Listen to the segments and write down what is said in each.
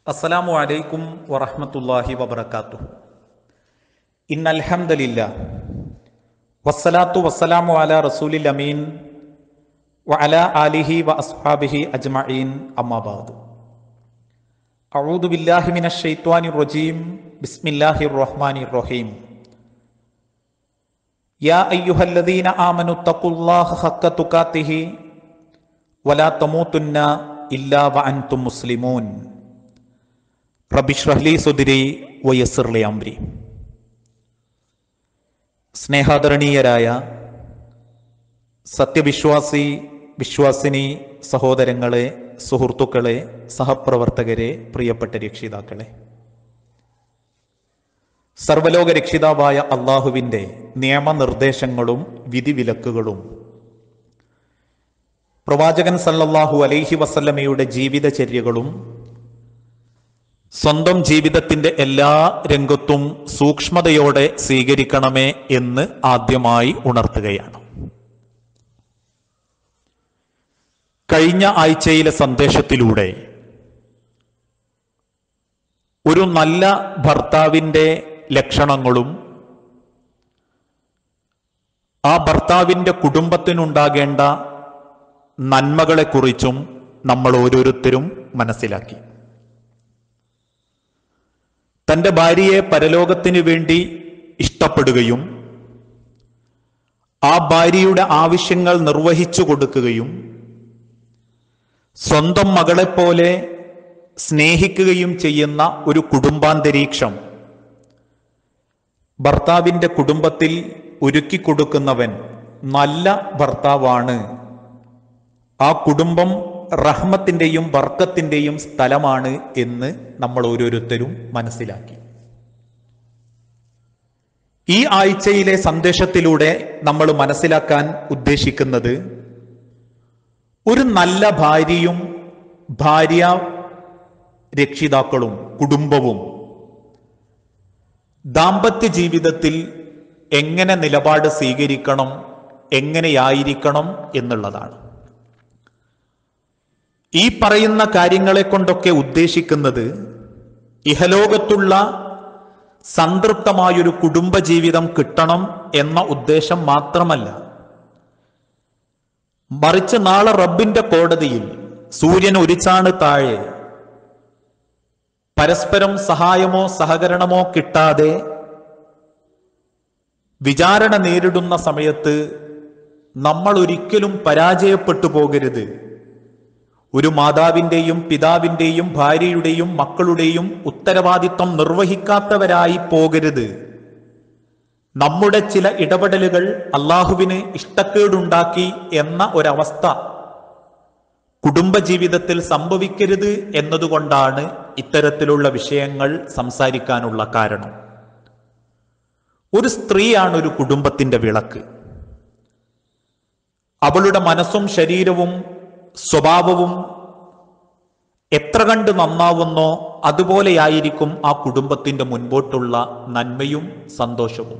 അസ്സലാമു അലൈക്കും വറഹ്മത്തുള്ളാഹി വബറകാത്തു ഇന്നൽ ഹംദലില്ലാ വസ്സലാത്തു വസ്സലാമു അലാ റസൂലിൽ അമീൻ വഅലാ ആലിഹി വ അസ്ഹാബിഹി അജ്മഈൻ അമ്മാ ബഅദ് അഊദു ബില്ലാഹി മിനശ് ശൈത്വാനിർ റജീം ബിസ്മില്ലാഹിർ റഹ്മാനിർ റഹീം യാ അയ്യുഹല്ലദീന ആമനു തഖുല്ലാഹ ഹഖ്ക തുഖാതിഹി വലാ തമൂതുന്ന ഇല്ലാ വഅൻതും മുസ്ലിമൂൻ റബിഷ്റഹ്ലി സുദിരി വയസ്സിർലി അംരി സ്നേഹാദരണീയരായ സത്യവിശ്വാസി വിശ്വാസിനി സഹോദരങ്ങളെ സുഹൃത്തുക്കളെ സഹപ്രവർത്തകരെ പ്രിയപ്പെട്ട രക്ഷിതാക്കളെ സർവലോക രക്ഷിതാവായ അള്ളാഹുവിൻ്റെ നിയമനിർദ്ദേശങ്ങളും വിധിവിലക്കുകളും പ്രവാചകൻ സല്ലല്ലാഹു അലൈഹി വസല്ലമയുടെ ജീവിതചര്യകളും സ്വന്തം ജീവിതത്തിന്റെ എല്ലാ രംഗത്തും സൂക്ഷ്മതയോടെ സ്വീകരിക്കണമേ എന്ന് ആദ്യമായി ഉണർത്തുകയാണ് കഴിഞ്ഞ ആഴ്ചയിലെ സന്ദേശത്തിലൂടെ ഒരു നല്ല ഭർത്താവിന്റെ ലക്ഷണങ്ങളും ആ ഭർത്താവിന്റെ കുടുംബത്തിനുണ്ടാകേണ്ട നന്മകളെക്കുറിച്ചും നമ്മൾ ഓരോരുത്തരും മനസ്സിലാക്കി തന്റെ ഭാര്യയെ പരലോകത്തിനു വേണ്ടി ഇഷ്ടപ്പെടുകയും ആ ഭാര്യയുടെ ആവശ്യങ്ങൾ നിർവഹിച്ചു കൊടുക്കുകയും സ്വന്തം മകളെപ്പോലെ സ്നേഹിക്കുകയും ചെയ്യുന്ന ഒരു കുടുംബാന്തരീക്ഷം ഭർത്താവിന്റെ കുടുംബത്തിൽ ഒരുക്കിക്കൊടുക്കുന്നവൻ നല്ല ഭർത്താവാണ് ആ കുടുംബം റഹ്മത്തിന്റെയും ബർക്കത്തിന്റെയും സ്ഥലമാണ് എന്ന് നമ്മൾ ഓരോരുത്തരും മനസ്സിലാക്കി ഈ ആഴ്ചയിലെ സന്ദേശത്തിലൂടെ നമ്മൾ മനസ്സിലാക്കാൻ ഉദ്ദേശിക്കുന്നത് ഒരു നല്ല ഭാര്യയും ഭാര്യ രക്ഷിതാക്കളും കുടുംബവും ദാമ്പത്യ ജീവിതത്തിൽ എങ്ങനെ നിലപാട് സ്വീകരിക്കണം എങ്ങനെയായിരിക്കണം എന്നുള്ളതാണ് ഈ പറയുന്ന കാര്യങ്ങളെ കൊണ്ടൊക്കെ ഉദ്ദേശിക്കുന്നത് ഇഹലോകത്തുള്ള സംതൃപ്തമായൊരു കുടുംബജീവിതം കിട്ടണം എന്ന ഉദ്ദേശം മാത്രമല്ല മറിച്ച് നാളെ റബ്ബിന്റെ കോടതിയിൽ സൂര്യൻ ഒരിച്ചാണ് താഴെ പരസ്പരം സഹായമോ സഹകരണമോ കിട്ടാതെ വിചാരണ നേരിടുന്ന സമയത്ത് നമ്മൾ ഒരിക്കലും പരാജയപ്പെട്ടു പോകരുത് ഒരു മാതാവിന്റെയും പിതാവിന്റെയും ഭാര്യയുടെയും മക്കളുടെയും ഉത്തരവാദിത്വം നിർവഹിക്കാത്തവരായി പോകരുത് നമ്മുടെ ചില ഇടപെടലുകൾ അള്ളാഹുവിന് ഇഷ്ടക്കേടുണ്ടാക്കി എന്ന ഒരവസ്ഥ കുടുംബജീവിതത്തിൽ സംഭവിക്കരുത് എന്നതുകൊണ്ടാണ് ഇത്തരത്തിലുള്ള വിഷയങ്ങൾ സംസാരിക്കാനുള്ള കാരണം ഒരു സ്ത്രീയാണ് ഒരു കുടുംബത്തിന്റെ വിളക്ക് അവളുടെ മനസ്സും ശരീരവും സ്വഭാവവും എത്ര കണ്ട് നന്നാവുന്നോ അതുപോലെയായിരിക്കും ആ കുടുംബത്തിന്റെ മുൻപോട്ടുള്ള നന്മയും സന്തോഷവും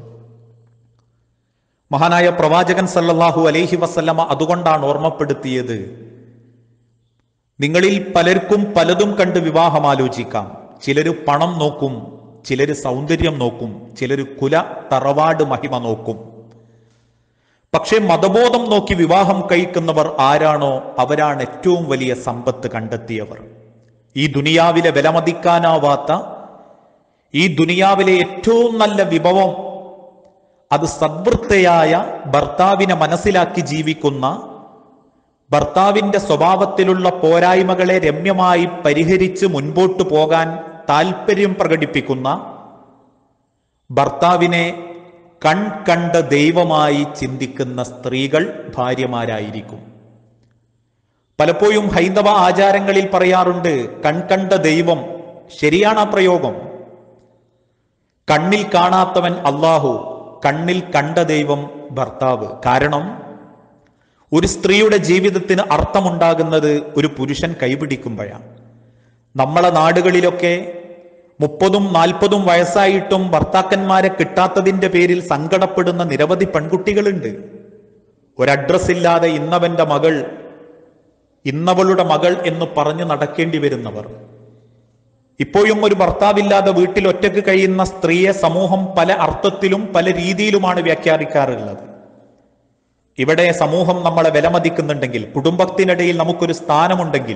മഹാനായ പ്രവാചകൻ സല്ലല്ലാഹു അലൈഹി വസല്ലമ അതുകൊണ്ടാണ് ഓർമ്മപ്പെടുത്തിയത് നിങ്ങളിൽ പലർക്കും പലതും കണ്ട് വിവാഹം ആലോചിക്കാം ചിലര് പണം നോക്കും ചിലര് സൗന്ദര്യം നോക്കും ചിലര് കുല തറവാട് മഹിമ നോക്കും പക്ഷേ മതബോധം നോക്കി വിവാഹം കഴിക്കുന്നവർ ആരാണോ അവരാണ് ഏറ്റവും വലിയ സമ്പത്ത് കണ്ടെത്തിയവർ ഈ ദുനിയാവിലെ വിലമതിക്കാനാവാത്ത ഈ ദുനിയാവിലെ ഏറ്റവും നല്ല വിഭവം അത് സദ്വൃത്തയായ ഭർത്താവിനെ മനസ്സിലാക്കി ജീവിക്കുന്ന ഭർത്താവിന്റെ സ്വഭാവത്തിലുള്ള പോരായ്മകളെ രമ്യമായി പരിഹരിച്ച് മുൻപോട്ടു പോകാൻ താല്പര്യം പ്രകടിപ്പിക്കുന്ന ഭർത്താവിനെ കൺ കണ്ട ദൈവമായി ചിന്തിക്കുന്ന സ്ത്രീകൾ ഭാര്യമാരായിരിക്കും പലപ്പോഴും ഹൈന്ദവ ആചാരങ്ങളിൽ പറയാറുണ്ട് കൺകണ്ട ദൈവം ശരിയാണ് ആ പ്രയോഗം കണ്ണിൽ കാണാത്തവൻ അള്ളാഹു കണ്ണിൽ കണ്ട ദൈവം ഭർത്താവ് കാരണം ഒരു സ്ത്രീയുടെ ജീവിതത്തിന് അർത്ഥമുണ്ടാകുന്നത് ഒരു പുരുഷൻ കൈപിടിക്കുമ്പോഴാണ് നമ്മളെ നാടുകളിലൊക്കെ മുപ്പതും നാൽപ്പതും വയസ്സായിട്ടും ഭർത്താക്കന്മാരെ കിട്ടാത്തതിന്റെ പേരിൽ സങ്കടപ്പെടുന്ന നിരവധി പെൺകുട്ടികളുണ്ട് ഒരഡ്രസ് ഇല്ലാതെ ഇന്നവന്റെ മകൾ ഇന്നവളുടെ മകൾ എന്ന് പറഞ്ഞു നടക്കേണ്ടി വരുന്നവർ ഇപ്പോഴും ഒരു ഭർത്താവില്ലാതെ വീട്ടിൽ ഒറ്റക്ക് കഴിയുന്ന സ്ത്രീയെ സമൂഹം പല അർത്ഥത്തിലും പല രീതിയിലുമാണ് വ്യാഖ്യാനിക്കാറുള്ളത് ഇവിടെ സമൂഹം നമ്മളെ വിലമതിക്കുന്നുണ്ടെങ്കിൽ കുടുംബത്തിനിടയിൽ നമുക്കൊരു സ്ഥാനമുണ്ടെങ്കിൽ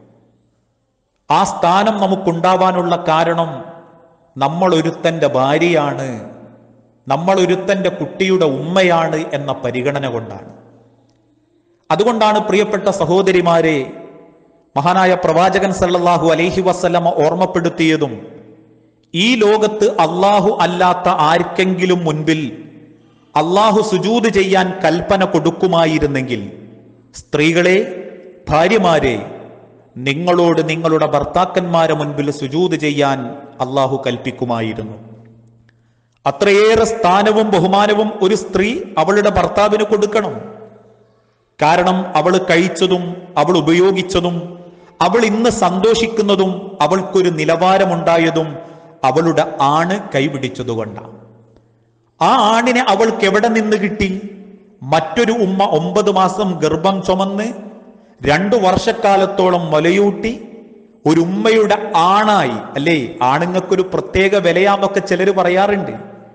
ആ സ്ഥാനം നമുക്കുണ്ടാവാനുള്ള കാരണം നമ്മൾ ഒരുത്തന്റെ ഭാര്യയാണ് നമ്മൾ ഒരുത്തന്റെ കുട്ടിയുടെ ഉമ്മയാണ് എന്ന പരിഗണന കൊണ്ടാണ് അതുകൊണ്ടാണ് പ്രിയപ്പെട്ട സഹോദരിമാരെ മഹാനായ പ്രവാചകൻ സല്ലല്ലാഹു അലൈഹി വസല്ലമ ഓർമ്മപ്പെടുത്തിയതും ഈ ലോകത്ത് അള്ളാഹു അല്ലാത്ത ആർക്കെങ്കിലും മുൻപിൽ അള്ളാഹു സുജൂത് ചെയ്യാൻ കൽപ്പന കൊടുക്കുമായിരുന്നെങ്കിൽ സ്ത്രീകളെ ഭാര്യമാരെ നിങ്ങളോട് നിങ്ങളുടെ ഭർത്താക്കന്മാരെ മുൻപിൽ സുജൂത് ചെയ്യാൻ അള്ളാഹു കൽപ്പിക്കുമായിരുന്നു അത്രയേറെ സ്ഥാനവും ബഹുമാനവും ഒരു സ്ത്രീ അവളുടെ ഭർത്താവിന് കൊടുക്കണം കാരണം അവൾ കഴിച്ചതും അവൾ ഉപയോഗിച്ചതും അവൾ ഇന്ന് സന്തോഷിക്കുന്നതും അവൾക്കൊരു നിലവാരമുണ്ടായതും അവളുടെ ആണ് കൈപിടിച്ചതുകൊണ്ടാണ് ആ ആണിനെ അവൾക്ക് എവിടെ നിന്ന് കിട്ടി മറ്റൊരു ഉമ്മ ഒമ്പത് മാസം ഗർഭം ചുമന്ന് രണ്ടു വർഷക്കാലത്തോളം മുലയൂട്ടി ഒരു ഉമ്മയുടെ ആണായി അല്ലേ ആണുങ്ങൾക്കൊരു പ്രത്യേക വിലയാന്നൊക്കെ ചിലർ പറയാറുണ്ട്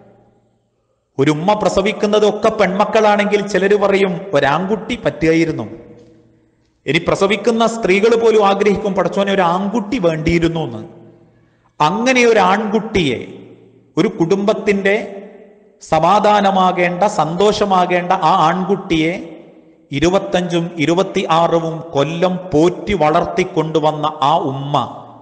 ഒരു ഉമ്മ പ്രസവിക്കുന്നതൊക്കെ പെൺമക്കളാണെങ്കിൽ ചിലർ പറയും ഒരാൺകുട്ടി പറ്റുകയായിരുന്നു ഇനി പ്രസവിക്കുന്ന സ്ത്രീകൾ പോലും ആഗ്രഹിക്കും പടച്ചോനെ ഒരു ആൺകുട്ടി വേണ്ടിയിരുന്നു എന്ന് അങ്ങനെ ഒരു ആൺകുട്ടിയെ ഒരു കുടുംബത്തിന്റെ സമാധാനമാകേണ്ട സന്തോഷമാകേണ്ട ആ ആൺകുട്ടിയെ ഇരുപത്തഞ്ചും ഇരുപത്തി ആറും കൊല്ലം പോറ്റി വളർത്തിക്കൊണ്ടുവന്ന ആ ഉമ്മ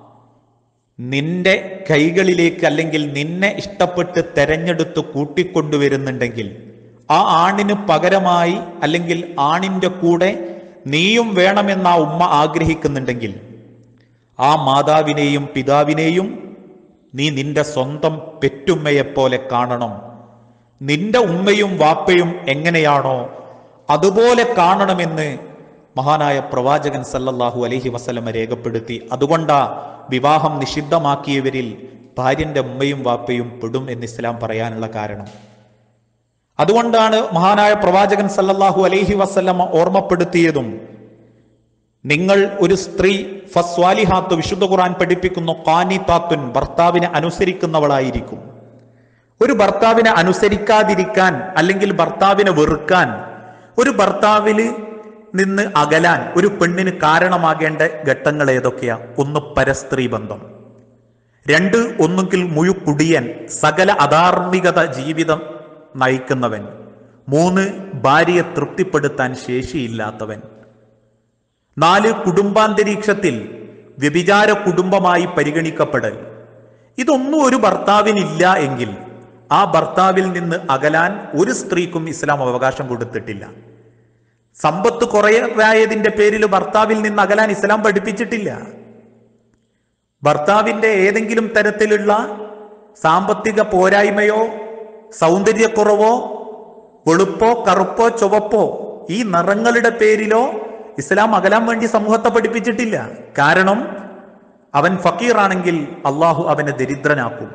നിന്റെ കൈകളിലേക്ക് അല്ലെങ്കിൽ നിന്നെ ഇഷ്ടപ്പെട്ട് തെരഞ്ഞെടുത്ത് കൂട്ടിക്കൊണ്ടുവരുന്നുണ്ടെങ്കിൽ ആ ആണിന് പകരമായി അല്ലെങ്കിൽ ആണിന്റെ കൂടെ നീയും വേണമെന്ന് ആ ഉമ്മ ആഗ്രഹിക്കുന്നുണ്ടെങ്കിൽ ആ മാതാവിനെയും പിതാവിനെയും നീ നിന്റെ സ്വന്തം പെറ്റുമ്മയെപ്പോലെ കാണണം നിന്റെ ഉമ്മയും വാപ്പയും എങ്ങനെയാണോ അതുപോലെ കാണണമെന്ന് മഹാനായ പ്രവാചകൻ സല്ലല്ലാഹു അലൈഹി വസല്ലമ രേഖപ്പെടുത്തി അതുകൊണ്ടാ വിവാഹം നിഷിദ്ധമാക്കിയവരിൽ ഭാര്യന്റെ ഉമ്മയും വാപ്പയും പെടും എന്ന് ഇസ്ലാം പറയാനുള്ള കാരണം അതുകൊണ്ടാണ് മഹാനായ പ്രവാചകൻ സല്ലല്ലാഹു അലൈഹി വസല്ലമ ഓർമ്മപ്പെടുത്തിയതും നിങ്ങൾ ഒരു സ്ത്രീ ഫസ്വാലിഹാത്ത് വിശുദ്ധ ഖുർആൻ പഠിപ്പിക്കുന്നു കാനിതാത്തുൻ ഭർത്താവിനെ അനുസരിക്കുന്നവളായിരിക്കും ഒരു ഭർത്താവിനെ അനുസരിക്കാതിരിക്കാൻ അല്ലെങ്കിൽ ഭർത്താവിനെ വെറുക്കാൻ ഒരു ഭർത്താവില് നിന്ന് അകലാൻ ഒരു പെണ്ണിന് കാരണമാകേണ്ട ഘട്ടങ്ങൾ ഏതൊക്കെയാ ഒന്ന് പരസ്ത്രീ ബന്ധം രണ്ട് ഒന്നുകിൽ മുഴുക്കുടിയൻ സകല അധാർമികത ജീവിതം നയിക്കുന്നവൻ മൂന്ന് ഭാര്യയെ തൃപ്തിപ്പെടുത്താൻ ശേഷിയില്ലാത്തവൻ നാല് കുടുംബാന്തരീക്ഷത്തിൽ വ്യഭിചാര കുടുംബമായി പരിഗണിക്കപ്പെടൽ ഇതൊന്നും ഒരു ഭർത്താവിനില്ല എങ്കിൽ ആ ഭർത്താവിൽ നിന്ന് അകലാൻ ഒരു സ്ത്രീക്കും ഇസ്ലാം അവകാശം കൊടുത്തിട്ടില്ല സമ്പത്ത് കുറയായതിന്റെ പേരിൽ ഭർത്താവിൽ നിന്ന് അകലാൻ ഇസ്ലാം പഠിപ്പിച്ചിട്ടില്ല ഭർത്താവിന്റെ ഏതെങ്കിലും തരത്തിലുള്ള സാമ്പത്തിക പോരായ്മയോ സൗന്ദര്യക്കുറവോ വെളുപ്പോ കറുപ്പോ ചുവപ്പോ ഈ നിറങ്ങളുടെ പേരിലോ ഇസ്ലാം അകലാൻ വേണ്ടി സമൂഹത്തെ പഠിപ്പിച്ചിട്ടില്ല കാരണം അവൻ ഫക്കീറാണെങ്കിൽ അള്ളാഹു അവനെ ദരിദ്രനാക്കും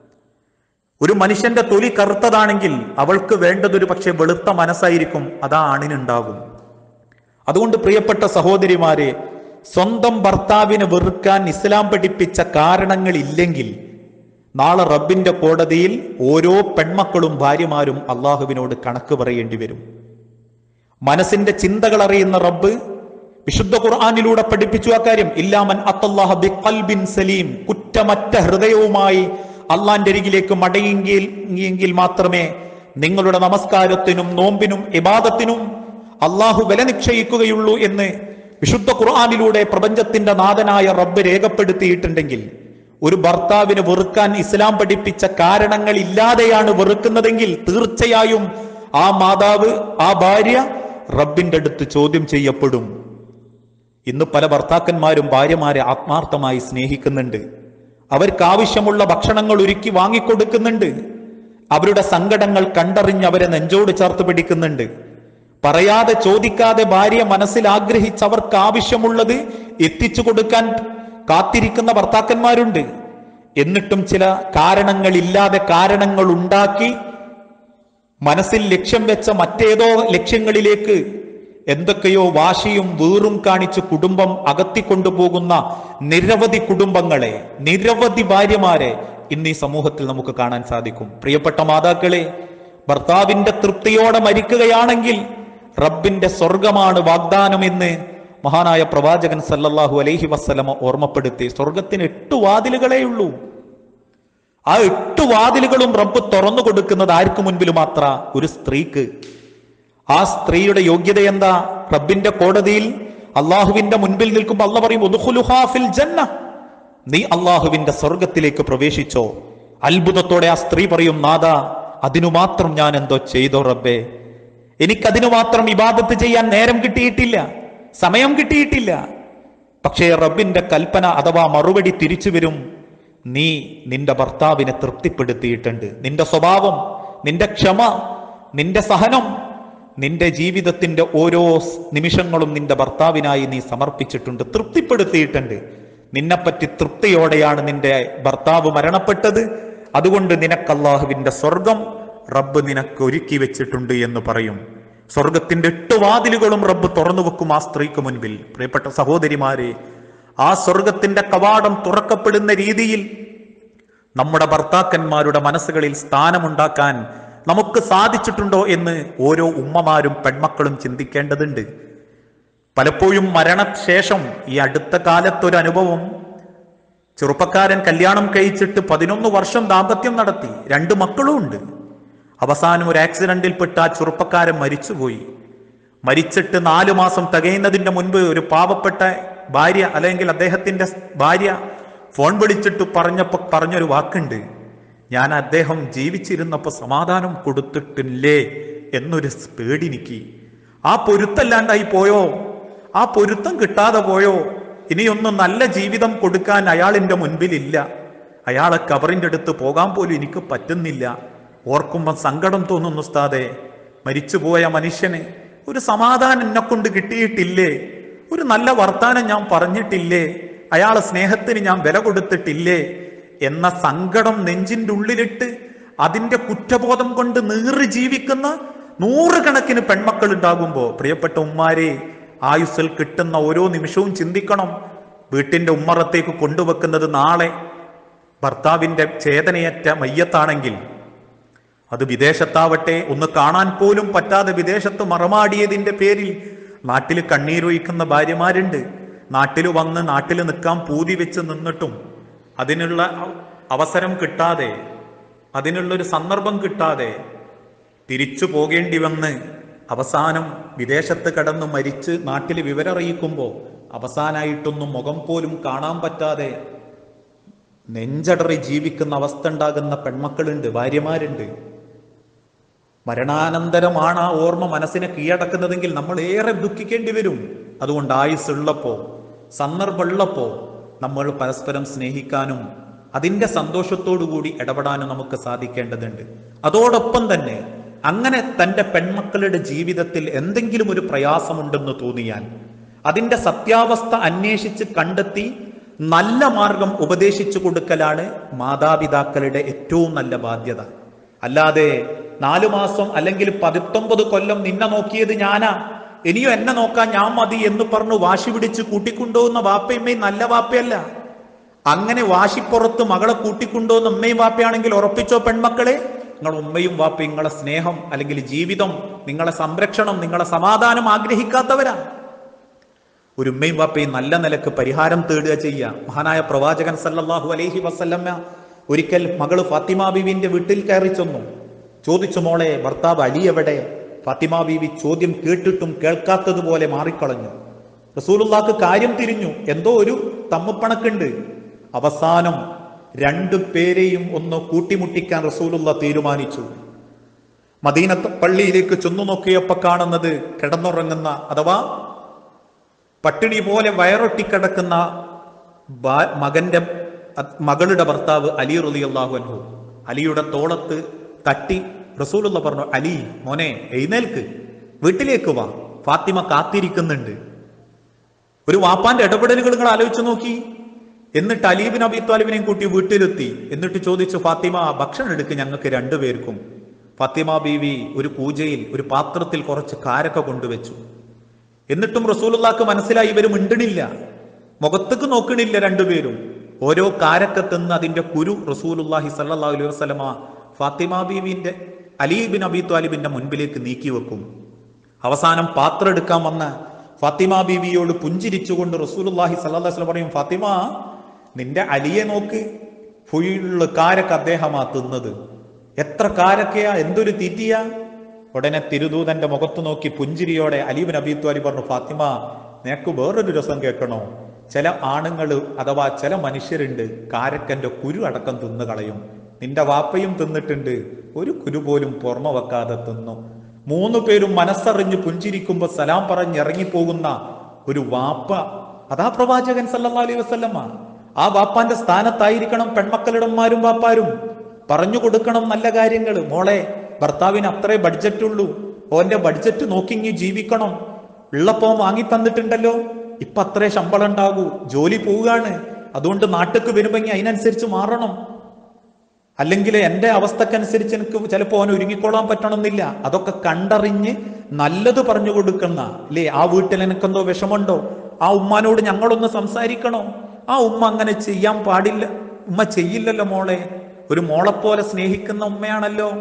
ഒരു മനുഷ്യന്റെ തൊലി കറുത്തതാണെങ്കിൽ അവൾക്ക് വേണ്ടതൊരു പക്ഷെ വെളുത്ത മനസ്സായിരിക്കും അതാ ആണിനുണ്ടാകും അതുകൊണ്ട് പ്രിയപ്പെട്ട സഹോദരിമാരെ സ്വന്തം ഭർത്താവിനെ വെറുക്കാൻ ഇസ്ലാം പഠിപ്പിച്ച കാരണങ്ങളില്ലെങ്കിൽ നാളെ റബ്ബിന്റെ കോടതിയിൽ ഓരോ പെൺമക്കളും ഭാര്യമാരും അള്ളാഹുവിനോട് കണക്ക് പറയേണ്ടി വരും മനസ്സിന്റെ ചിന്തകൾ അറിയുന്ന റബ്ബ് വിശുദ്ധ ഖുർആാനിലൂടെ പഠിപ്പിച്ചു ആ കാര്യം ഇല്ലാമൻ അത്തല്ലാഹ ബിഖൽബിൻ സലീം കുറ്റമറ്റ ഹൃദയവുമായി അള്ളാന്റെ അരികിലേക്ക് മടങ്ങിയെങ്കിൽ എങ്കിൽ മാത്രമേ നിങ്ങളുടെ നമസ്കാരത്തിനും നോമ്പിനും ഇബാദത്തിനും അള്ളാഹു വില നിശ്ചയിക്കുകയുള്ളൂ എന്ന് വിശുദ്ധ ഖുർആാനിലൂടെ പ്രപഞ്ചത്തിന്റെ നാഥനായ റബ്ബ് രേഖപ്പെടുത്തിയിട്ടുണ്ടെങ്കിൽ ഒരു ഭർത്താവിന് വെറുക്കാൻ ഇസ്ലാം പഠിപ്പിച്ച കാരണങ്ങൾ ഇല്ലാതെയാണ് വെറുക്കുന്നതെങ്കിൽ തീർച്ചയായും ആ മാതാവ് ആ ഭാര്യ റബ്ബിന്റെ അടുത്ത് ചോദ്യം ചെയ്യപ്പെടും ഇന്ന് പല ഭർത്താക്കന്മാരും ഭാര്യമാരെ ആത്മാർത്ഥമായി സ്നേഹിക്കുന്നുണ്ട് അവർക്ക് ആവശ്യമുള്ള ഭക്ഷണങ്ങൾ ഒരുക്കി വാങ്ങിക്കൊടുക്കുന്നുണ്ട് അവരുടെ സങ്കടങ്ങൾ കണ്ടറിഞ്ഞ് അവരെ നെഞ്ചോട് ചേർത്ത് പിടിക്കുന്നുണ്ട് പറയാതെ ചോദിക്കാതെ ഭാര്യ മനസ്സിൽ ആഗ്രഹിച്ച് അവർക്ക് ആവശ്യമുള്ളത് എത്തിച്ചു കൊടുക്കാൻ കാത്തിരിക്കുന്ന ഭർത്താക്കന്മാരുണ്ട് എന്നിട്ടും ചില കാരണങ്ങളില്ലാതെ കാരണങ്ങൾ ഉണ്ടാക്കി മനസ്സിൽ ലക്ഷ്യം വെച്ച മറ്റേതോ ലക്ഷ്യങ്ങളിലേക്ക് എന്തൊക്കെയോ വാശിയും വീറും കാണിച്ച് കുടുംബം അകത്തിക്കൊണ്ടുപോകുന്ന നിരവധി കുടുംബങ്ങളെ നിരവധി ഭാര്യമാരെ ഇന്ന് ഈ സമൂഹത്തിൽ നമുക്ക് കാണാൻ സാധിക്കും പ്രിയപ്പെട്ട മാതാക്കളെ ഭർത്താവിന്റെ തൃപ്തിയോടെ മരിക്കുകയാണെങ്കിൽ റബ്ബിന്റെ സ്വർഗമാണ് വാഗ്ദാനം എന്ന് മഹാനായ പ്രവാചകൻ സല്ലല്ലാഹു അലൈഹി വസ്ലമ ഓർമ്മപ്പെടുത്തി സ്വർഗത്തിന് എട്ട് വാതിലുകളേ ഉള്ളൂ ആ എട്ട് വാതിലുകളും റബ്ബ് തുറന്നു കൊടുക്കുന്നത് ആർക്കു മുൻപിൽ മാത്ര ഒരു സ്ത്രീക്ക് ആ സ്ത്രീയുടെ യോഗ്യത എന്താ റബ്ബിന്റെ കോടതിയിൽ അള്ളാഹുവിന്റെ മുൻപിൽ നിൽക്കുമ്പോൾ അല്ല പറയും "ഉദ്ഖുലുഹാ ഫിൽ ജന്ന." നീ അള്ളാഹുവിന്റെ സ്വർഗത്തിലേക്ക് പ്രവേശിച്ചോ അത്ഭുതത്തോടെ ആ സ്ത്രീ പറയും നാദ അതിനു മാത്രം ഞാൻ എന്തോ ചെയ്തോ റബ്ബേ എനിക്കതിനു മാത്രം ഇബാദത്ത് ചെയ്യാൻ നേരം കിട്ടിയിട്ടില്ല സമയം കിട്ടിയിട്ടില്ല പക്ഷേ റബ്ബിന്റെ കൽപ്പന അഥവാ മറുപടി തിരിച്ചു വരും നീ നിന്റെ ഭർത്താവിനെ തൃപ്തിപ്പെടുത്തിയിട്ടുണ്ട് നിന്റെ സ്വഭാവം നിന്റെ ക്ഷമ നിന്റെ സഹനം നിന്റെ ജീവിതത്തിന്റെ ഓരോ സ് നിമിഷങ്ങളും നിന്റെ ഭർത്താവിനായി നീ സമർപ്പിച്ചിട്ടുണ്ട് തൃപ്തിപ്പെടുത്തിയിട്ടുണ്ട് നിന്നെപ്പറ്റി തൃപ്തിയോടെയാണ് നിന്റെ ഭർത്താവ് മരണപ്പെട്ടത് അതുകൊണ്ട് നിനക്ക് അള്ളാഹുവിന്റെ സ്വർഗം റബ്ബ് നിനക്ക് ഒരുക്കി വെച്ചിട്ടുണ്ട് എന്ന് പറയും സ്വർഗത്തിന്റെ എട്ട് വാതിലുകളും റബ്ബ് തുറന്നു വെക്കും ആ സ്ത്രീക്ക് മുൻപിൽ പ്രിയപ്പെട്ട സഹോദരിമാരെ ആ സ്വർഗത്തിന്റെ കവാടം തുറക്കപ്പെടുന്ന രീതിയിൽ നമ്മുടെ ഭർത്താക്കന്മാരുടെ മനസ്സുകളിൽ സ്ഥാനമുണ്ടാക്കാൻ നമുക്ക് സാധിച്ചിട്ടുണ്ടോ എന്ന് ഓരോ ഉമ്മമാരും പെൺമക്കളും ചിന്തിക്കേണ്ടതുണ്ട് പലപ്പോഴും മരണശേഷം ഈ അടുത്ത കാലത്തൊരു അനുഭവം ചെറുപ്പക്കാരൻ കല്യാണം കഴിച്ചിട്ട് പതിനൊന്ന് വർഷം ദാമ്പത്യം നടത്തി രണ്ട് മക്കളും ഉണ്ട് അവസാനം ഒരു ആക്സിഡന്റിൽപ്പെട്ട് ആ ചെറുപ്പക്കാരൻ മരിച്ചുപോയി മരിച്ചിട്ട് നാലു മാസം തികയുന്നതിന്റെ മുൻപ് ഒരു പാവപ്പെട്ട ഭാര്യ അല്ലെങ്കിൽ അദ്ദേഹത്തിന്റെ ഭാര്യ ഫോൺ വിളിച്ചിട്ട് പറഞ്ഞപ്പോ പറഞ്ഞൊരു വാക്കുണ്ട് ഞാൻ അദ്ദേഹം ജീവിച്ചിരുന്നപ്പോ സമാധാനം കൊടുത്തിട്ടില്ലേ എന്നൊരു പേടിനിക്ക് ആ പൊരുത്തല്ലാണ്ടായി പോയോ ആ പൊരുത്തം കിട്ടാതെ പോയോ ഇനിയൊന്നും നല്ല ജീവിതം കൊടുക്കാൻ അയാളിന്റെ മുൻപിലില്ല അയാളെ കബറിന്റെ അടുത്ത് പോകാൻ പോലും എനിക്ക് പറ്റുന്നില്ല ഓർക്കുമ്പോൾ സങ്കടം തോന്നുന്നു ഉസ്താദെ മരിച്ചുപോയ മനുഷ്യന് ഒരു സമാധാനം എന്നെ കൊണ്ട് കിട്ടിയിട്ടില്ലേ ഒരു നല്ല വർത്താനം ഞാൻ പറഞ്ഞിട്ടില്ലേ അയാളെ സ്നേഹത്തിന് ഞാൻ വില കൊടുത്തിട്ടില്ലേ എന്ന സങ്കടം നെഞ്ചിന്റെ ഉള്ളിലിട്ട് അതിന്റെ കുറ്റബോധം കൊണ്ട് നീറി ജീവിക്കുന്ന നൂറുകണക്കിന് പെൺമക്കൾ ഉണ്ടാകുമ്പോ പ്രിയപ്പെട്ട ഉമ്മാരെ ആയുസ്സിൽ കിട്ടുന്ന ഓരോ നിമിഷവും ചിന്തിക്കണം വീട്ടിന്റെ ഉമ്മറത്തേക്ക് കൊണ്ടുവെക്കുന്നത് നാളെ ഭർത്താവിന്റെ ചേതനയറ്റ മയ്യത്താണെങ്കിൽ അത് വിദേശത്താവട്ടെ ഒന്ന് കാണാൻ പോലും പറ്റാതെ വിദേശത്ത് മറമാടിയതിന്റെ പേരിൽ നാട്ടിൽ കണ്ണീരൊഴിക്കുന്ന ഭാര്യമാരുണ്ട് നാട്ടിൽ വന്ന് നാട്ടിൽ നിൽക്കാൻ പൂതി വെച്ച് നിന്നിട്ടും അതിനുള്ള അവ- അവസരം കിട്ടാതെ അതിനുള്ളൊരു സന്ദർഭം കിട്ടാതെ തിരിച്ചു പോകേണ്ടി വന്ന് അവസാനം വിദേശത്ത് കടന്ന് മരിച്ച് നാട്ടിൽ വിവരറിയിക്കുമ്പോൾ അവസാനായിട്ടൊന്നും മുഖം പോലും കാണാൻ പറ്റാതെ നെഞ്ചടറി ജീവിക്കുന്ന അവസ്ഥ ഉണ്ടാകുന്ന പെൺമക്കളുണ്ട് ഭാര്യമാരുണ്ട് മരണാനന്തരമാണ് ആ ഓർമ്മ മനസ്സിനെ കീഴടക്കുന്നതെങ്കിൽ നമ്മൾ ഏറെ ദുഃഖിക്കേണ്ടി വരും അതുകൊണ്ട് ആയുസ്സുള്ളപ്പോ സന്ദർഭമുള്ളപ്പോ നമ്മൾ പരസ്പരം സ്നേഹിക്കാനും അതിന്റെ സന്തോഷത്തോടു കൂടി ഇടപെടാനും നമുക്ക് സാധിക്കേണ്ടതുണ്ട് അതോടൊപ്പം തന്നെ അങ്ങനെ തന്റെ പെൺമക്കളുടെ ജീവിതത്തിൽ എന്തെങ്കിലും ഒരു പ്രയാസമുണ്ടെന്ന് തോന്നിയാൽ അതിന്റെ സത്യാവസ്ഥ അന്വേഷിച്ച് കണ്ടെത്തി നല്ല മാർഗം ഉപദേശിച്ചു കൊടുക്കലാണ് മാതാപിതാക്കളുടെ ഏറ്റവും നല്ല ബാധ്യത അല്ലാതെ നാലു മാസം അല്ലെങ്കിൽ പതിത്തൊമ്പത് കൊല്ലം നിന്നെ നോക്കിയത് ഞാനാ ഇനിയും എന്നെ നോക്കാൻ ഞാൻ മതി എന്ന് പറഞ്ഞു വാശി പിടിച്ച് കൂട്ടിക്കൊണ്ടുപോകുന്ന വാപ്പയമ്മയും നല്ല വാപ്പയല്ല അങ്ങനെ വാശിപ്പുറത്ത് മകളെ കൂട്ടിക്കൊണ്ടുപോകുന്ന ഉമ്മയും വാപ്പയാണെങ്കിൽ ഉറപ്പിച്ചോ പെൺമക്കളെ നിങ്ങൾ ഉമ്മയും വാപ്പയും നിങ്ങളെ സ്നേഹം അല്ലെങ്കിൽ ജീവിതം നിങ്ങളെ സംരക്ഷണം നിങ്ങളെ സമാധാനം ആഗ്രഹിക്കാത്തവരാ ഒരു ഉമ്മയും വാപ്പയും നല്ല നിലക്ക് പരിഹാരം തേടുക ചെയ്യുക മഹാനായ പ്രവാചകൻ സല്ലല്ലാഹു അലൈഹി വസല്ലമ്മ ഒരിക്കൽ മകള് ഫാത്തിമ ബീവിന്റെ വീട്ടിൽ കയറി ചെന്നു ചോദിച്ചു മോളെ ഭർത്താവ് അലി എവിടെ ഫാത്തിമ ബീവി ചോദ്യം കേട്ടിട്ടും കേൾക്കാത്തതുപോലെ മാറിക്കളഞ്ഞു റസൂലുള്ളാക്ക് കാര്യം തിരിഞ്ഞു എന്തോ ഒരു തമ്മിപ്പണക്കുണ്ട് അവസാനം രണ്ടു പേരെയും ഒന്ന് കൂട്ടിമുട്ടിക്കാൻ റസൂലുള്ള തീരുമാനിച്ചു മദീനത്ത് പള്ളിയിലേക്ക് ചെന്നു നോക്കിയപ്പോ കാണുന്നത് കിടന്നുറങ്ങുന്ന അഥവാ പട്ടിണി പോലെ വയറൊട്ടിക്കിടക്കുന്ന ബാ- മകന്റെ അ- മകളുടെ ഭർത്താവ് അലി റളിയല്ലാഹു അൻഹു അലിയുടെ തോളത്ത് തട്ടി റസൂലുള്ള പറഞ്ഞു അലി മോനെ എഴുന്നേൽക്ക് വീട്ടിലേക്ക് വാ ഫാത്തിമ കാത്തിരിക്കുന്നുണ്ട് ഒരു വാപ്പാന്റെ ഇടപെടലുകൾ നിങ്ങൾ ആലോചിച്ച് നോക്കി എന്നിട്ട് അലീബിൻ അബി താലിബിനെയും കൂട്ടി വീട്ടിലെത്തി എന്നിട്ട് ചോദിച്ചു ഫാത്തിമ ഭക്ഷണം എടുക്ക് ഞങ്ങൾക്ക് രണ്ടുപേർക്കും ഫാത്തിമ ബീവി ഒരു പൂജയിൽ ഒരു പാത്രത്തിൽ കുറച്ച് കാരക്ക കൊണ്ടുവച്ചു എന്നിട്ടും റസൂലുള്ളാക്ക് മനസ്സിലായി ഇവര് മിണ്ടണില്ല മുഖത്തേക്ക് നോക്കണില്ല രണ്ടുപേരും ഓരോ കാരക്കത്തുനിന്ന് അതിന്റെ കുരു റസൂലുള്ളാഹി സല്ലല്ലാഹു അലൈഹി വസല്ലമ ഫാത്തിമ ബീവിന്റെ അലി ബിൻ അബി ത്വാലിബിന്റെ മുൻപിലേക്ക് നീക്കി വെക്കും അവസാനം പാത്രം എടുക്കാൻ വന്ന ഫാത്തിമ ബീവിയോട് പുഞ്ചിരിച്ചുകൊണ്ട് റസൂലുള്ളാഹി സല്ലല്ലാഹു അലൈഹി വസല്ലം പറയും ഫാത്തിമ നിന്റെ അലിയെ നോക്ക് ഫുള്ള് കാരക്ക അദ്ദേഹമാ തിന്നത് എത്ര കാരക്കയാ എന്തൊരു തീറ്റിയാ ഉടനെ തിരുദൂതന്റെ മുഖത്ത് നോക്കി പുഞ്ചിരിയോടെ അലീബിൻ അബി ത്വാലി പറഞ്ഞു ഫാത്തിമ നിനക്ക് വേറൊരു രസം കേൾക്കണോ ചില ആണുങ്ങൾ അഥവാ ചില മനുഷ്യരുണ്ട് കാരക്കന്റെ കുരു അടക്കം തിന്നു കളയും നിന്റെ വാപ്പയും തിന്നിട്ടുണ്ട് ഒരു കുരു പോലും പുറമ വെക്കാതെ തിന്നു മൂന്നു പേരും മനസ്സറിഞ്ഞ് പുഞ്ചിരിക്കുമ്പോ സലാം പറഞ്ഞ് ഇറങ്ങിപ്പോകുന്ന ഒരു വാപ്പ അതാ പ്രവാചകൻ സല്ലല്ലാഹു അലൈഹി വസല്ലമ ആ വാപ്പാന്റെ സ്ഥാനത്തായിരിക്കണം പെൺമക്കളുടെമാരും വാപ്പാരും പറഞ്ഞു കൊടുക്കണം നല്ല കാര്യങ്ങൾ മോളെ ഭർത്താവിന് അത്രേ ബഡ്ജറ്റ് ഉള്ളൂ ഓന്റെ ബഡ്ജറ്റ് നോക്കിങ്ങി ജീവിക്കണം ഉള്ളപ്പോ വാങ്ങി തന്നിട്ടുണ്ടല്ലോ ഇപ്പൊ അത്രേ ശമ്പളം ഉണ്ടാകൂ ജോലി പോവുകയാണ് അതുകൊണ്ട് നാട്ടിക്ക് വരുമ്പോ അതിനനുസരിച്ച് മാറണം അല്ലെങ്കിൽ എന്റെ അവസ്ഥക്കനുസരിച്ച് എനിക്ക് ചിലപ്പോൾ അവൻ ഒരുങ്ങിക്കൊള്ളാൻ പറ്റണമെന്നില്ല അതൊക്കെ കണ്ടറിഞ്ഞ് നല്ലത് പറഞ്ഞു കൊടുക്കുന്ന അല്ലേ ആ വീട്ടിൽ എനിക്കെന്തോ വിഷമുണ്ടോ ആ ഉമ്മാനോട് ഞങ്ങളൊന്ന് സംസാരിക്കണോ ആ ഉമ്മ അങ്ങനെ ചെയ്യാൻ പാടില്ല ഉമ്മ ചെയ്യില്ലല്ലോ മോളെ ഒരു മോളെപ്പോലെ സ്നേഹിക്കുന്ന ഉമ്മയാണല്ലോ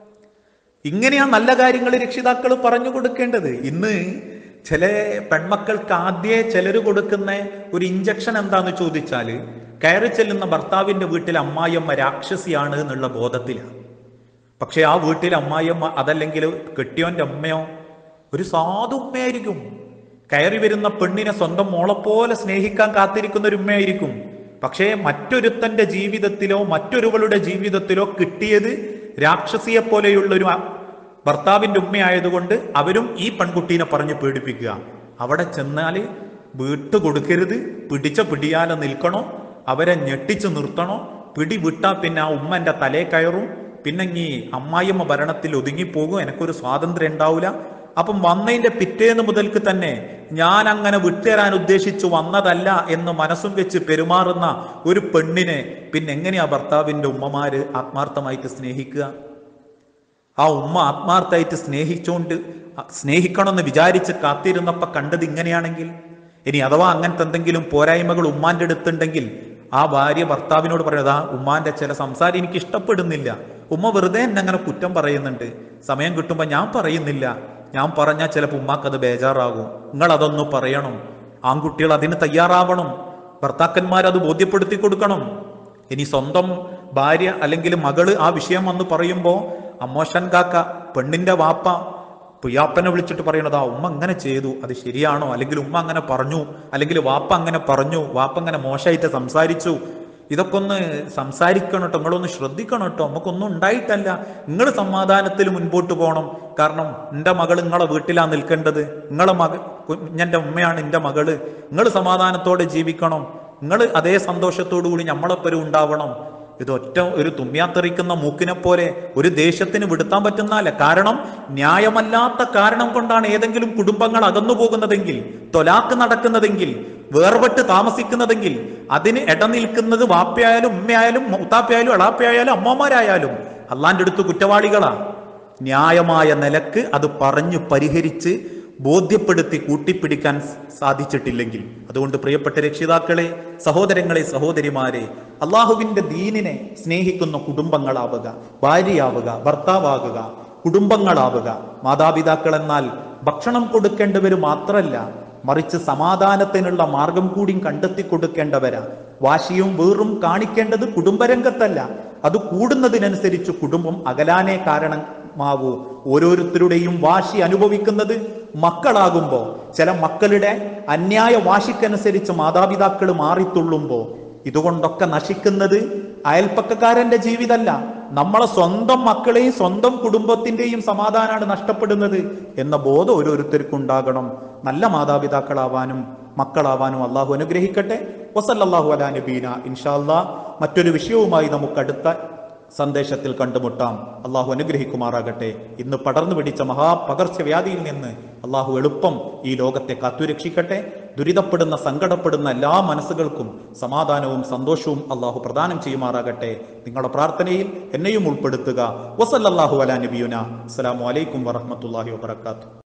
ഇങ്ങനെയാ നല്ല കാര്യങ്ങൾ രക്ഷിതാക്കൾ പറഞ്ഞു കൊടുക്കേണ്ടത് ഇന്ന് ചില പെൺമക്കൾക്ക് ആദ്യേ ചിലർ കൊടുക്കുന്ന ഒരു ഇഞ്ചക്ഷൻ എന്താന്ന് ചോദിച്ചാല് കയറി ചെല്ലുന്ന ഭർത്താവിന്റെ വീട്ടിൽ അമ്മായിയമ്മ രാക്ഷസിയാണ് എന്നുള്ള ബോധത്തിലാണ് പക്ഷെ ആ വീട്ടിൽ അമ്മായിയമ്മ അതല്ലെങ്കിൽ കെട്ടിയോന്റെ അമ്മയോ ഒരു സാധു ഉമ്മയായിരിക്കും കയറി വരുന്ന പെണ്ണിനെ സ്വന്തം മോളെപ്പോലെ സ്നേഹിക്കാൻ കാത്തിരിക്കുന്ന ഒരു ഉമ്മയായിരിക്കും പക്ഷേ മറ്റൊരുത്തന്റെ ജീവിതത്തിലോ മറ്റൊരുവളുടെ ജീവിതത്തിലോ കിട്ടിയത് രാക്ഷസിയെ പോലെയുള്ള ഒരു അ- ഭർത്താവിന്റെ ഉമ്മയായതുകൊണ്ട് അവരും ഈ പെൺകുട്ടീനെ പറഞ്ഞ് പേടിപ്പിക്കുക അവിടെ ചെന്നാല് വീട്ടു കൊടുക്കരുത് പിടിച്ച പിടിയാലെ നിൽക്കണോ അവരെ ഞെട്ടിച്ചു നിർത്തണോ പിടി വിട്ടാ പിന്നെ ആ ഉമ്മ എന്റെ തലേ കയറും പിന്നെ ഈ അമ്മായിയമ്മ ഭരണത്തിൽ ഒതുങ്ങിപ്പോകും എനിക്കൊരു സ്വാതന്ത്ര്യം ഉണ്ടാവില്ല അപ്പം വന്നതിന്റെ പിറ്റേന്ന് മുതൽക്ക് തന്നെ ഞാൻ അങ്ങനെ വിട്ടുതരാൻ ഉദ്ദേശിച്ചു വന്നതല്ല എന്ന് മനസ്സും വെച്ച് പെരുമാറുന്ന ഒരു പെണ്ണിനെ പിന്നെ എങ്ങനെയാ ഭർത്താവിന്റെ ഉമ്മമാര് ആത്മാർത്ഥമായിട്ട് സ്നേഹിക്കുക ആ ഉമ്മ ആത്മാർത്ഥമായിട്ട് സ്നേഹിച്ചുകൊണ്ട് സ്നേഹിക്കണമെന്ന് വിചാരിച്ച് കാത്തിരുന്നപ്പോ കണ്ടത് ഇങ്ങനെയാണെങ്കിൽ ഇനി അഥവാ അങ്ങനത്തെ എന്തെങ്കിലും പോരായ്മകൾ ഉമ്മാന്റെ അടുത്തുണ്ടെങ്കിൽ ആ ഭാര്യ ഭർത്താവിനോട് പറയുന്നത് ആ ഉമ്മാന്റെ ചില സംസാരം എനിക്ക് ഇഷ്ടപ്പെടുന്നില്ല ഉമ്മ വെറുതെ എന്നെ അങ്ങനെ കുറ്റം പറയുന്നുണ്ട് സമയം കിട്ടുമ്പോ ഞാൻ പറയുന്നില്ല ഞാൻ പറഞ്ഞാൽ ചിലപ്പോൾ ഉമ്മാക്കത് ബേജാറാകും നിങ്ങൾ അതൊന്ന് പറയണം ആൺകുട്ടികൾ അതിന് തയ്യാറാവണം ഭർത്താക്കന്മാർ അത് ബോധ്യപ്പെടുത്തി കൊടുക്കണം ഇനി സ്വന്തം ഭാര്യ അല്ലെങ്കിൽ മകള് ആ വിഷയം വന്ന് പറയുമ്പോ അമ്മോഷൻ കാക്ക പെണ്ണിന്റെ വാപ്പ പുയ്യാപ്പനെ വിളിച്ചിട്ട് പറയണത് ആ ഉമ്മ അങ്ങനെ ചെയ്തു അത് ശരിയാണോ അല്ലെങ്കിൽ ഉമ്മ അങ്ങനെ പറഞ്ഞു അല്ലെങ്കിൽ വാപ്പ അങ്ങനെ പറഞ്ഞു വാപ്പ അങ്ങനെ മോശമായിട്ട് സംസാരിച്ചു ഇതൊക്കെ ഒന്ന് സംസാരിക്കണം കേട്ടോ നിങ്ങളൊന്ന് ശ്രദ്ധിക്കണം കേട്ടോ നമുക്കൊന്നും ഉണ്ടായിട്ടല്ല നിങ്ങൾ സമാധാനത്തിൽ മുൻപോട്ട് പോകണം കാരണം എൻ്റെ മകൾ നിങ്ങളെ വീട്ടിലാണ് നിൽക്കേണ്ടത് നിങ്ങളെ മക കുഞ്ഞൻ്റെ ഉമ്മയാണ് എൻ്റെ മകള് നിങ്ങൾ സമാധാനത്തോടെ ജീവിക്കണം നിങ്ങൾ അതേ സന്തോഷത്തോടു കൂടി നമ്മളെപ്പരും ഉണ്ടാവണം ഇത് ഒറ്റ ഒരു തുമ്യാത്തെറിക്കുന്ന മൂക്കിനെ പോലെ ഒരു ദേശത്തിന് വിടുത്താൻ പറ്റുന്നതല്ല കാരണം ന്യായമല്ലാത്ത കാരണം കൊണ്ടാണ് ഏതെങ്കിലും കുടുംബങ്ങൾ അകന്നു പോകുന്നതെങ്കിൽ തൊലാക്ക് നടക്കുന്നതെങ്കിൽ വേർപെട്ട് താമസിക്കുന്നതെങ്കിൽ അതിന് ഇടനിൽക്കുന്നത് വാപ്പയായാലും ഉമ്മയായാലും മൂത്താപ്പയായാലും എളാപ്പയായാലും അമ്മമാരായാലും അള്ളാന്റെ അടുത്ത് കുറ്റവാളികളാ ന്യായമായ നിലക്ക് അത് പറഞ്ഞു പരിഹരിച്ച് ബോധ്യപ്പെടുത്തി കൂട്ടിപ്പിടിക്കാൻ സാധിച്ചിട്ടില്ലെങ്കിൽ അതുകൊണ്ട് പ്രിയപ്പെട്ട രക്ഷിതാക്കളെ സഹോദരങ്ങളെ സഹോദരിമാരെ അള്ളാഹുവിന്റെ ദീനിനെ സ്നേഹിക്കുന്ന കുടുംബങ്ങളാവുക ഭാര്യയാവുക ഭർത്താവാകുക കുടുംബങ്ങളാവുക മാതാപിതാക്കൾ എന്നാൽ ഭക്ഷണം കൊടുക്കേണ്ടവർ മാത്രമല്ല മറിച്ച് സമാധാനത്തിനുള്ള മാർഗം കൂടി കണ്ടെത്തി കൊടുക്കേണ്ടവരാ വാശിയും വീറും കാണിക്കേണ്ടത് കുടുംബരംഗത്തല്ല അത് കൂടുന്നതിനനുസരിച്ച് കുടുംബം അകലാനേ കാരണമാവൂ ഓരോരുത്തരുടെയും വാശി അനുഭവിക്കുന്നത് മക്കളാകുമ്പോ ചില മക്കളുടെ അന്യായ വാശിക്കനുസരിച്ച് മാതാപിതാക്കൾ മാറിത്തുള്ളുമ്പോ ഇതുകൊണ്ടൊക്കെ നശിക്കുന്നത് അയൽപ്പക്കക്കാരന്റെ ജീവിതമല്ല നമ്മളെ സ്വന്തം മക്കളെയും സ്വന്തം കുടുംബത്തിന്റെയും സമാധാനമാണ് നഷ്ടപ്പെടുന്നത് എന്ന ബോധം ഓരോരുത്തർക്കും ഉണ്ടാകണം നല്ല മാതാപിതാക്കളാവാനും മക്കളാവാനും അള്ളാഹു അനുഗ്രഹിക്കട്ടെ വസല്ലാഹു അലാ നബീന ഇൻഷാല്ലാ മറ്റൊരു വിഷയവുമായി നമുക്ക് അടുത്ത സന്ദേശത്തിൽ കണ്ടുമുട്ടാം അള്ളാഹു അനുഗ്രഹിക്കുമാറാകട്ടെ ഇന്ന് പടർന്നു പിടിച്ച മഹാപകർച്ചവ്യാധിയിൽ നിന്ന് അള്ളാഹു എളുപ്പം ഈ ലോകത്തെ കാത്തുരക്ഷിക്കട്ടെ ദുരിതപ്പെടുന്ന സങ്കടപ്പെടുന്ന എല്ലാ മനസ്സുകൾക്കും സമാധാനവും സന്തോഷവും അള്ളാഹു പ്രദാനം ചെയ്യുമാറാകട്ടെ നിങ്ങളുടെ പ്രാർത്ഥനയിൽ എന്നെയും ഉൾപ്പെടുത്തുക വസല്ലാഹു അലാ നബിയുന അസ്സലാമു അലൈക്കും വറഹമത്തല്ലാഹി വബർക്കാത്തു